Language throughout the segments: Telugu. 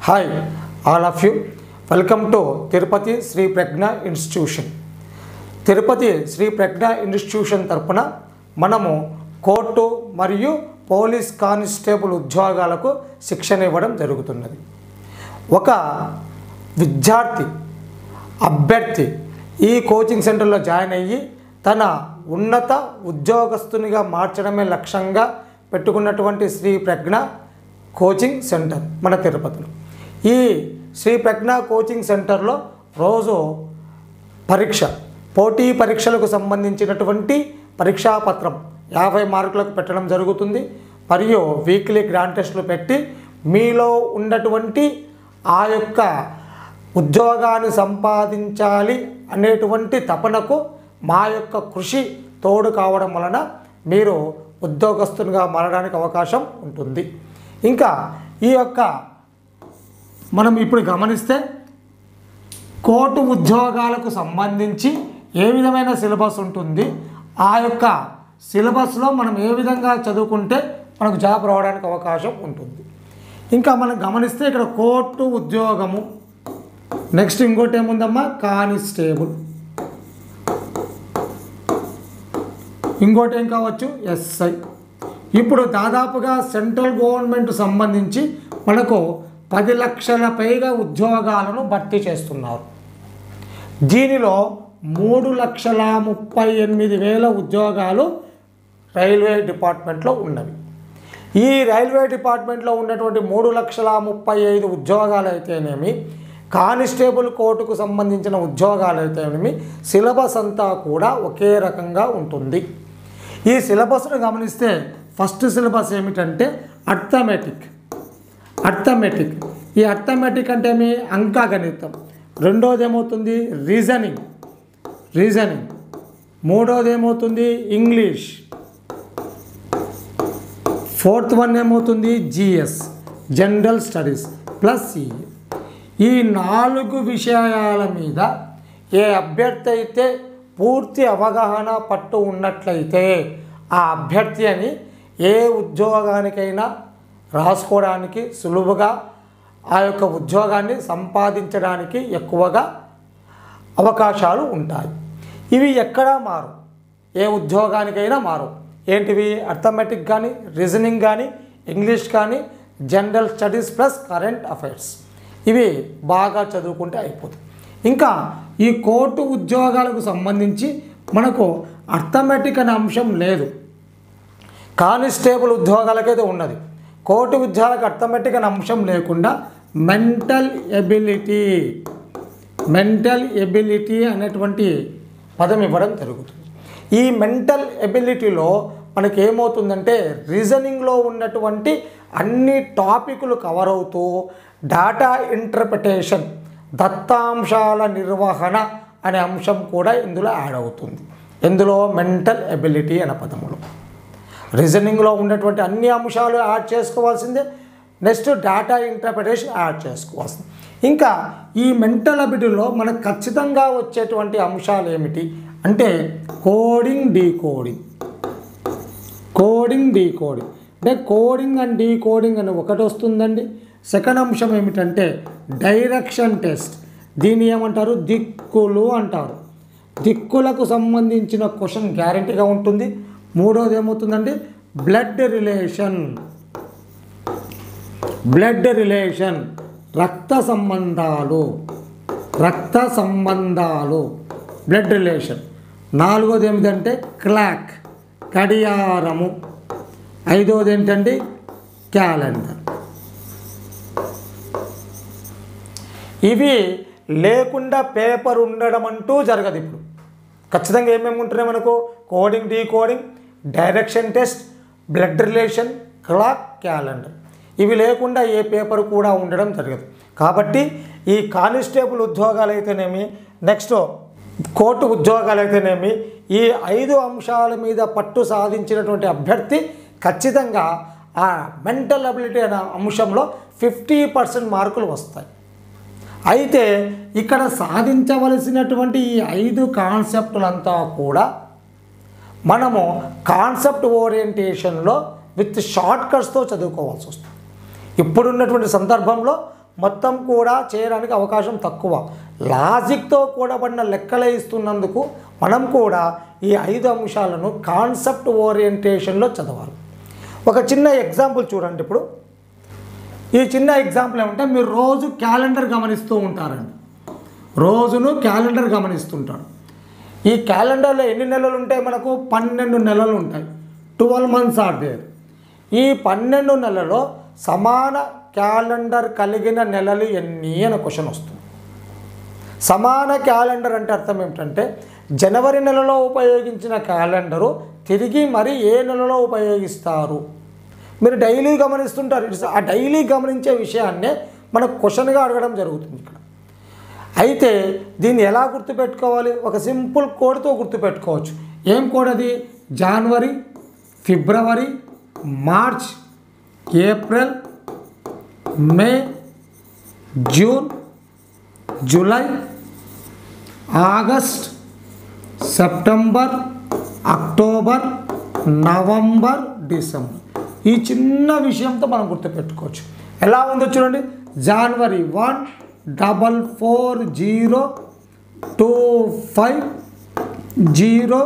hi all of you welcome to Tirupati Shri Prajna institution Tirupati Shri Prajna institution తరపున మనము కోర్టు మరియు పోలీస్ కానిస్టేబుల్ ఉద్యోగాలకు శిక్షణ ఇవ్వడం జరుగుతున్నది ఒక విద్యార్థి అభ్యర్థి ఈ కోచింగ్ సెంటర్లో జాయిన్ అయ్యి తన ఉన్నత ఉద్యోగస్తునిగా మార్చడమే లక్ష్యంగా పెట్టుకున్నటువంటి శ్రీ ప్రజ్ఞ కోచింగ్ సెంటర్ మన తిరుపతిలో ఈ శ్రీ ప్రజ్ఞ కోచింగ్ సెంటర్లో రోజు పరీక్ష పోటీ పరీక్షలకు సంబంధించినటువంటి పరీక్షాపత్రం యాభై మార్కులకు పెట్టడం జరుగుతుంది మరియు వీక్లీ గ్రాండ్ టెస్టులు పెట్టి మీలో ఉన్నటువంటి ఆ యొక్క ఉద్యోగాన్ని సంపాదించాలి అనేటువంటి తపనకు మా యొక్క కృషి తోడు కావడం వలన మీరు ఉద్యోగస్తునిగా మారడానికి అవకాశం ఉంటుంది ఇంకా ఈ యొక్క మనం ఇప్పుడు గమనిస్తే కోర్టు ఉద్యోగాలకు సంబంధించి ఏ విధమైన సిలబస్ ఉంటుంది ఆ యొక్క సిలబస్లో మనం ఏ విధంగా చదువుకుంటే మనకు జాబ్ రావడానికి అవకాశం ఉంటుంది ఇంకా మనం గమనిస్తే ఇక్కడ కోర్టు ఉద్యోగము నెక్స్ట్ ఇంకోటి ఏముందమ్మా కానిస్టేబుల్ ఇంకోటి ఏం కావచ్చు ఎస్ఐ ఇప్పుడు దాదాపుగా సెంట్రల్ గవర్నమెంట్ సంబంధించి మనకు పది లక్షల పైగా ఉద్యోగాలను భర్తీ చేస్తున్నారు దీనిలో మూడు లక్షల ముప్పై ఎనిమిది వేల ఉద్యోగాలు రైల్వే డిపార్ట్మెంట్లో ఉన్నవి ఈ రైల్వే డిపార్ట్మెంట్లో ఉన్నటువంటి మూడు లక్షల ముప్పై ఐదు ఉద్యోగాలు అయితేనేమి కానిస్టేబుల్ కోర్టుకు సంబంధించిన ఉద్యోగాలు అయితేనేమి సిలబస్ అంతా కూడా ఒకే రకంగా ఉంటుంది ఈ సిలబస్ను గమనిస్తే ఫస్ట్ సిలబస్ ఏమిటంటే అర్థమెటిక్ అర్థమెటిక్ ఈ అర్థమెటిక్ అంటే మీ అంకగణితం రెండోది ఏమవుతుంది రీజనింగ్ రీజనింగ్ మూడోది ఏమవుతుంది ఇంగ్లీష్ ఫోర్త్ వన్ ఏమవుతుంది GS general studies plus CA ఈ నాలుగు విషయాల మీద ఏ అభ్యర్థి అయితే పూర్తి అవగాహన పట్టు ఉన్నట్లయితే ఆ అభ్యర్థి అని ఏ ఉద్యోగానికైనా రాసుకోవడానికి సులువుగా ఆ యొక్క ఉద్యోగాన్ని సంపాదించడానికి ఎక్కువగా అవకాశాలు ఉంటాయి ఇవి ఎక్కడా మారు ఏ ఉద్యోగానికైనా మారు ఏంటివి అర్థమెటిక్ కానీ రీజనింగ్ కానీ ఇంగ్లీష్ కానీ general studies plus current affairs ఇవి బాగా చదువుకుంటే అయిపోతుంది ఇంకా ఈ కోర్టు ఉద్యోగాలకు సంబంధించి మనకు అర్థమెటిక్ అనే అంశం లేదు కానిస్టేబుల్ ఉద్యోగాలకైతే ఉన్నది కోర్టు ఉద్యోగాలకు అర్థమెటిక్ అనే అంశం లేకుండా మెంటల్ ఎబిలిటీ మెంటల్ ఎబిలిటీ అనేటువంటి పదం ఇవ్వడం జరుగుతుంది ఈ మెంటల్ ఎబిలిటీలో మనకి ఏమవుతుందంటే రీజనింగ్లో ఉన్నటువంటి అన్ని టాపిక్లు కవర్ అవుతూ డాటా ఇంటర్ప్రిటేషన్ దత్తాంశాల నిర్వహణ అనే అంశం కూడా ఇందులో యాడ్ అవుతుంది ఇందులో మెంటల్ ఎబిలిటీ అనే పదములో రీజనింగ్లో ఉన్నటువంటి అన్ని అంశాలు యాడ్ చేసుకోవాల్సిందే నెక్స్ట్ డేటా ఇంటర్ప్రిటేషన్ యాడ్ చేసుకోవాల్సింది ఇంకా ఈ మెంటల్ అబిలిటీలో మనకు ఖచ్చితంగా వచ్చేటువంటి అంశాలు ఏమిటి అంటే కోడింగ్ డీకోడింగ్ కోడింగ్ డీకోడింగ్ అంటే కోడింగ్ అండ్ డీకోడింగ్ అని ఒకటి వస్తుందండి సెకండ్ అంశం ఏమిటంటే డైరెక్షన్ టెస్ట్ దీన్ని ఏమంటారు దిక్కులు అంటారు దిక్కులకు సంబంధించిన క్వశ్చన్ గ్యారంటీగా ఉంటుంది మూడోది ఏమవుతుందండి బ్లడ్ రిలేషన్ బ్లడ్ రిలేషన్ రక్త సంబంధాలు రక్త సంబంధాలు బ్లడ్ రిలేషన్ నాలుగోది ఏమిటంటే క్లాక్ గడియారము ఐదోది ఏంటంటే క్యాలెండర్ ఇవి లేకుండా పేపర్ ఉండడం అంటూ జరగదు ఇప్పుడు ఖచ్చితంగా ఏమేమి ఉంటున్నాయి మనకు coding decoding direction test blood relation clock calendar ఇవి లేకుండా ఏ పేపర్ కూడా ఉండడం జరగదు కాబట్టి ఈ కానిస్టేబుల్ ఉద్యోగాలు అయితేనేమి నెక్స్ట్ కోర్టు ఉద్యోగాలు అయితేనేమి ఈ ఐదు అంశాల మీద పట్టు సాధించినటువంటి అభ్యర్థి ఖచ్చితంగా ఆ మెంటల్ అబిలిటీ అనే అంశంలో ఫిఫ్టీ పర్సెంట్ మార్కులు వస్తాయి అయితే ఇక్కడ సాధించవలసినటువంటి ఈ ఐదు కాన్సెప్టులంతా కూడా మనము కాన్సెప్ట్ ఓరియంటేషన్లో విత్ షార్ట్ కట్స్తో చదువుకోవాల్సి వస్తుంది ఇప్పుడున్నటువంటి సందర్భంలో మొత్తం కూడా చేయడానికి అవకాశం తక్కువ లాజిక్తో కూడబడిన లెక్కలే ఇస్తున్నందుకు మనం కూడా ఈ ఐదు అంశాలను కాన్సెప్ట్ ఓరియంటేషన్లో చదవాలి ఒక చిన్న ఎగ్జాంపుల్ చూడండి ఇప్పుడు ఈ చిన్న ఎగ్జాంపుల్ ఏమంటే మీరు రోజు క్యాలెండర్ గమనిస్తూ ఉంటారండి రోజును క్యాలెండర్ గమనిస్తుంటారు ఈ క్యాలెండర్లో ఎన్ని నెలలు ఉంటాయి మనకు పన్నెండు నెలలు ఉంటాయి ట్వెల్వ్ మంత్స్ ఆర్ దేర్ ఈ పన్నెండు నెలలో సమాన క్యాలెండర్ కలిగిన నెలలు ఎన్ని అనే క్వశ్చన్ వస్తుంది సమాన క్యాలెండర్ అంటే అర్థం ఏమిటంటే జనవరి నెలలో ఉపయోగించిన క్యాలెండరు తిరిగి మరి ఏ నెలలో ఉపయోగిస్తారు మీరు డైలీ గమనిస్తుంటారు ఇట్స్ ఆ డైలీ గమనించే విషయాన్నే మనకు క్వశ్చన్గా అడగడం జరుగుతుంది ఇక్కడ అయితే దీన్ని ఎలా గుర్తుపెట్టుకోవాలి ఒక సింపుల్ కోడ్తో గుర్తుపెట్టుకోవచ్చు ఏం కోడ్ అది జనవరి ఫిబ్రవరి March April May June July August September October November December ఈ చిన్న విషయంతో మనం గుర్తుపెట్టుకోవచ్చు ఎలా ఉందో చూడండి జనవరి one double four zero two five zero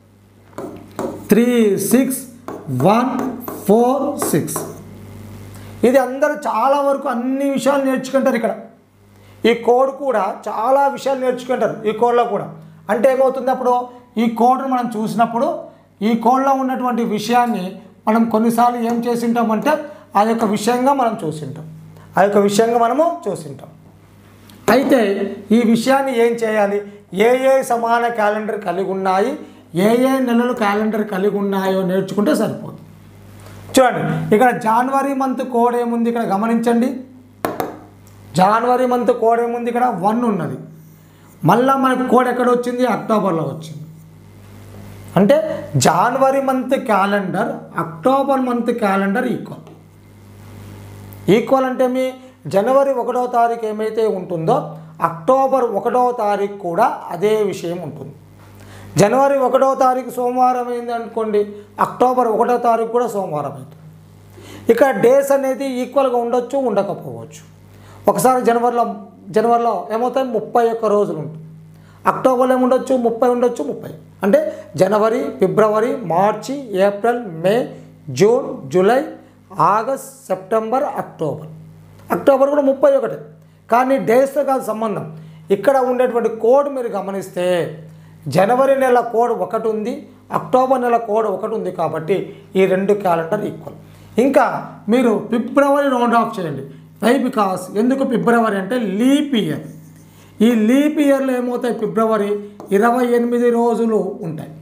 three six one four six ఇది అందరూ చాలా వరకు అన్ని విషయాలు నేర్చుకుంటారు ఇక్కడ ఈ కోడ్ కూడా చాలా విషయాలు నేర్చుకుంటారు ఈ కోడ్లో కూడా అంటే ఏమవుతుంది అప్పుడు ఈ కోడ్ను మనం చూసినప్పుడు ఈ కోడ్లో ఉన్నటువంటి విషయాన్ని మనం కొన్నిసార్లు ఏం చేసింటామంటే ఆ యొక్క విషయంగా మనం చూసింటాం ఆ యొక్క విషయంగా మనము చూసింటాం అయితే ఈ విషయాన్ని ఏం చేయాలి ఏ ఏ సమాన క్యాలెండర్ కలిగి ఉన్నాయి ఏ ఏ నెలలు క్యాలెండర్ కలిగి ఉన్నాయో నేర్చుకుంటే సరిపోతుంది చూడండి ఇక్కడ జనవరి మంత్ కోడ్ ఏముంది ఇక్కడ గమనించండి జనవరి మంత్ కోడ్ ఏముంది ఇక్కడ వన్ ఉన్నది మళ్ళా మనకు కోడ్ ఎక్కడ వచ్చింది అక్టోబర్లో వచ్చింది అంటే జనవరి month calendar October month calendar equal equal అంటే మీ జనవరి ఒకటో తారీఖు ఏమైతే ఉంటుందో అక్టోబర్ ఒకటో తారీఖు కూడా అదే విషయం ఉంటుంది జనవరి ఒకటో తారీఖు సోమవారం అయింది అనుకోండి అక్టోబర్ ఒకటో తారీఖు కూడా సోమవారం అవుతుంది ఇక్కడ డేస్ అనేది ఈక్వల్గా ఉండొచ్చు ఉండకపోవచ్చు ఒకసారి జనవరిలో జనవరిలో ఏమవుతాయి ముప్పై ఒక్క రోజులు ఉంటుంది అక్టోబర్లో ఏముండొచ్చు ముప్పై ఉండొచ్చు ముప్పై అంటే జనవరి ఫిబ్రవరి మార్చి April May June July August September October October కూడా ముప్పై ఒకటి కానీ డేస్తో కాదు సంబంధం ఇక్కడ ఉండేటువంటి కోడ్ మీరు గమనిస్తే జనవరి నెల కోడ్ ఒకటి ఉంది అక్టోబర్ నెల కోడ్ ఒకటి ఉంది కాబట్టి ఈ రెండు క్యాలెండర్ ఈక్వల్ ఇంకా మీరు ఫిబ్రవరి రౌండ్ ఆఫ్ చేయండి వై బికాస్ ఎందుకు ఫిబ్రవరి అంటే లీప్ ఇయర్ ఈ లీప్ ఇయర్లో ఏమవుతాయి ఫిబ్రవరి ఇరవై ఎనిమిది రోజులు ఉంటాయి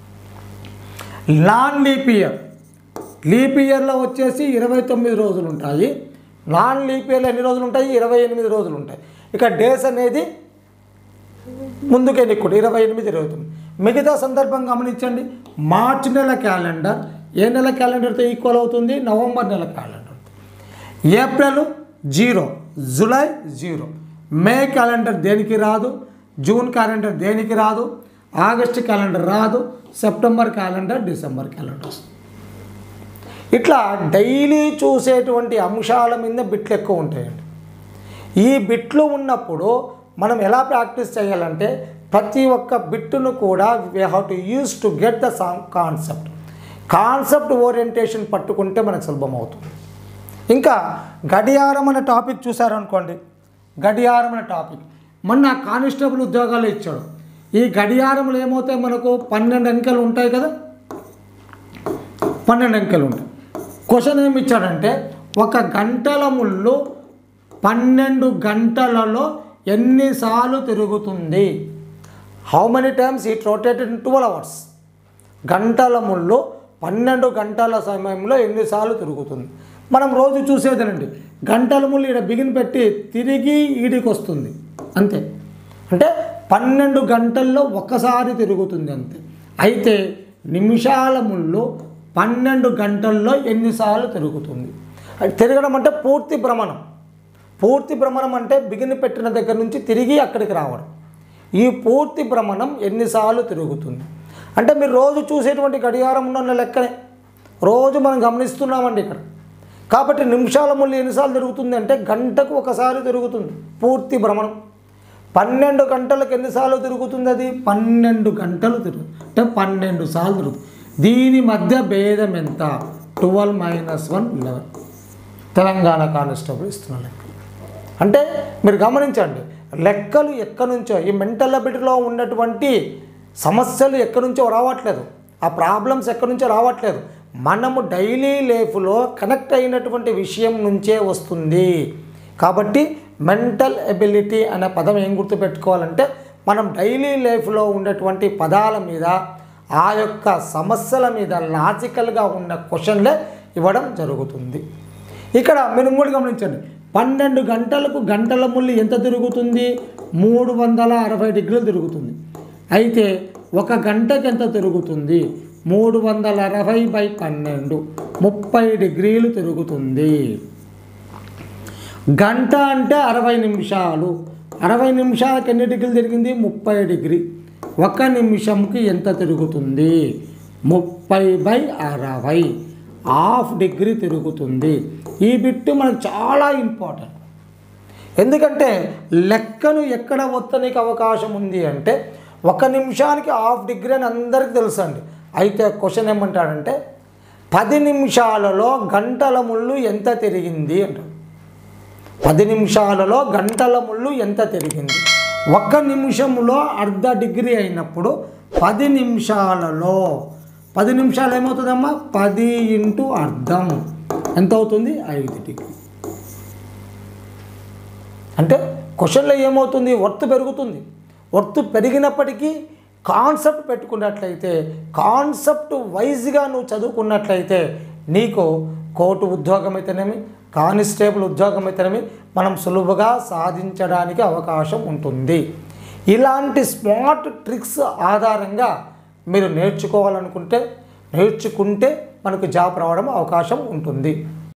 నాన్ లీప్ ఇయర్ లీప్ ఇయర్లో వచ్చేసి ఇరవై తొమ్మిది రోజులు ఉంటాయి నాన్ లీప్ ఇయర్లో ఎన్ని రోజులు ఉంటాయి ఇరవై ఎనిమిది రోజులు ఉంటాయి ఇక డేస్ అనేది ముందుకే నిక్కుడు ఇరవై ఎనిమిది ఇరవై తొమ్మిది మిగతా సందర్భం గమనించండి మార్చ్ నెల క్యాలెండర్ ఏ నెల క్యాలెండర్తో ఈక్వల్ అవుతుంది నవంబర్ నెల calendar April zero July zero May calendar దేనికి రాదు జూన్ క్యాలెండర్ దేనికి రాదు ఆగస్ట్ క్యాలెండర్ రాదు సెప్టెంబర్ క్యాలెండర్ డిసెంబర్ క్యాలెండర్ వస్తుంది ఇట్లా డైలీ చూసేటువంటి అంశాల మీద బిట్లు ఎక్కువ ఉంటాయండి ఈ బిట్లు ఉన్నప్పుడు మనం ఎలా ప్రాక్టీస్ చేయాలంటే ప్రతి ఒక్క బిట్టును కూడా we have to use to get the song concept concept orientation పట్టుకుంటే మనకు సులభం అవుతుంది ఇంకా గడియారం అనే టాపిక్ చూసారనుకోండి గడియారం అనే టాపిక్ మొన్న కానిస్టేబుల్ ఉద్యోగాలు ఇచ్చాడు ఈ గడియారంలో ఏమవుతాయి మనకు పన్నెండు అంకెలు ఉంటాయి కదా పన్నెండు అంకెలు ఉంటాయి క్వశ్చన్ ఏమి ఇచ్చాడంటే ఒక గంటల ముళ్ళు పన్నెండు గంటలలో ఎన్నిసార్లు తిరుగుతుంది how many times it rotated in twelve hours గంటల ముళ్ళు పన్నెండు గంటల సమయంలో ఎన్నిసార్లు తిరుగుతుంది మనం రోజు చూసేదేనండి గంటల ముళ్ళు ఇక్కడ బిగిన్ పెట్టి తిరిగి ఈడికి వస్తుంది అంతే అంటే పన్నెండు గంటల్లో ఒక్కసారి తిరుగుతుంది అంతే అయితే నిమిషాల ముళ్ళు పన్నెండు గంటల్లో ఎన్నిసార్లు తిరుగుతుంది అది తిరగడం అంటే పూర్తి భ్రమణం పూర్తి భ్రమణం అంటే బిగిన పెట్టిన దగ్గర నుంచి తిరిగి అక్కడికి రావడం ఈ పూర్తి భ్రమణం ఎన్నిసార్లు తిరుగుతుంది అంటే మీరు రోజు చూసేటువంటి గడియారం ఉన్న లెక్కనే రోజు మనం గమనిస్తున్నామండి ఇక్కడ కాబట్టి నిమిషాల ముళ్ళు ఎన్నిసార్లు తిరుగుతుంది అంటే గంటకు ఒకసారి తిరుగుతుంది పూర్తి భ్రమణం పన్నెండు గంటలకు ఎన్నిసార్లు తిరుగుతుంది అది పన్నెండు గంటలు తిరుగుతుంది అంటే పన్నెండు సార్లు తిరుగుతుంది దీని మధ్య భేదం ఎంత twelve minus one eleven Telangana constable ఇస్తున్న లెక్క అంటే మీరు గమనించండి లెక్కలు ఎక్కడి నుంచో ఈ మెంటల్ అబిలిటీలో ఉన్నటువంటి సమస్యలు ఎక్కడి నుంచో రావట్లేదు ఆ ప్రాబ్లమ్స్ ఎక్కడి నుంచో రావట్లేదు మనము డైలీ లైఫ్లో కనెక్ట్ అయినటువంటి విషయం నుంచే వస్తుంది కాబట్టి మెంటల్ ఎబిలిటీ అనే పదం ఏం గుర్తుపెట్టుకోవాలంటే మనం డైలీ లైఫ్లో ఉన్నటువంటి పదాల మీద ఆ యొక్క సమస్యల మీద లాజికల్గా ఉన్న క్వశ్చన్లే ఇవ్వడం జరుగుతుంది ఇక్కడ మీరు మూడు గమనించండి పన్నెండు గంటలకు గంటల ముళ్ళు ఎంత తిరుగుతుంది మూడు వందల అరవై డిగ్రీలు తిరుగుతుంది అయితే ఒక గంటకి ఎంత తిరుగుతుంది మూడు వందల అరవై బై పన్నెండు ముప్పై డిగ్రీలు తిరుగుతుంది గంట అంటే అరవై నిమిషాలు అరవై నిమిషాలకు ఎన్ని డిగ్రీలు తిరిగింది ముప్పై డిగ్రీ ఒక నిమిషంకి ఎంత తిరుగుతుంది ముప్పై బై అరవై హాఫ్ డిగ్రీ తిరుగుతుంది ఈ బిట్టు మనకు చాలా ఇంపార్టెంట్ ఎందుకంటే లెక్కను ఎక్కడ వత్తనికి అవకాశం ఉంది అంటే ఒక నిమిషానికి హాఫ్ డిగ్రీ అని అందరికీ తెలుసు అండి అయితే క్వశ్చన్ ఏమంటాడంటే పది నిమిషాలలో గంటల ముళ్ళు ఎంత తిరిగింది అంటాడు పది నిమిషాలలో గంటల ముళ్ళు ఎంత తిరిగింది ఒక్క నిమిషంలో అర్ధ డిగ్రీ అయినప్పుడు పది నిమిషాలలో పది నిమిషాలు ఏమవుతుందమ్మా పది ఇంటూ అర్ధం ఎంత అవుతుంది ఐదు డిగ్రీ అంటే క్వశ్చన్లో ఏమవుతుంది వర్త్ పెరుగుతుంది వర్త్ పెరిగినప్పటికీ కాన్సెప్ట్ పెట్టుకున్నట్లయితే కాన్సెప్ట్ వైజ్గా నువ్వు చదువుకున్నట్లయితే నీకు కోర్టు ఉద్యోగం అయితేనేమి కానిస్టేబుల్ ఉద్యోగం అయితేనేమి మనం సులువుగా సాధించడానికి అవకాశం ఉంటుంది ఇలాంటి స్మార్ట్ ట్రిక్స్ ఆధారంగా మీరు నేర్చుకోవాలనుకుంటే నేర్చుకుంటే మనకు జాబ్ రావడం అవకాశం ఉంటుంది